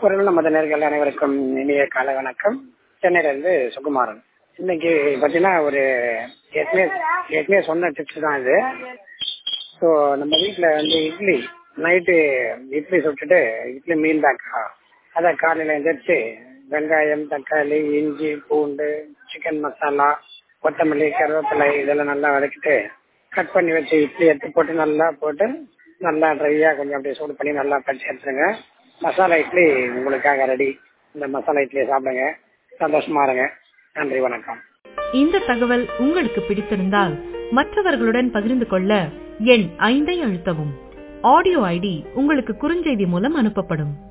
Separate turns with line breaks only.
குரல் நமது நேர்கள் அனைவருக்கும் இனிய காலை வணக்கம் சென்னையில இருந்து சுகுமாரன் இன்னைக்கு பாத்தீங்கன்னா ஒரு ஏற்கனவே ஏற்கனவே சொன்ன டிப்ஸ் தான் இது ஸோ நம்ம வீட்டில் வந்து இட்லி நைட்டு இட்லி சுட்டுட்டு இட்லி மீன் பேக்கா அதை காலையில் எந்திரிச்சு வெங்காயம் தக்காளி இஞ்சி பூண்டு சிக்கன் மசாலா கொத்தமல்லி கருவேப்பிலை இதெல்லாம் நல்லா வதக்கிட்டு கட் பண்ணி வச்சு இட்லி எடுத்து போட்டு நல்லா போட்டு நல்லா ட்ரையாக கொஞ்சம் அப்படியே சூடு பண்ணி நல்லா பறிச்சு எடுத்துருங்க மசாலா இட்லி உங்களுக்காக ரெடி இந்த மசாலா இட்லியை சாப்பிடுங்க சந்தோஷமா இருங்க நன்றி வணக்கம்
இந்த தகவல் உங்களுக்கு பிடித்திருந்தால் மற்றவர்களுடன் பகிர்ந்து கொள்ள எண் ஐந்தை அழுத்தவும் ஆடியோ ஐடி உங்களுக்கு குறுஞ்செய்தி மூலம் அனுப்பப்படும்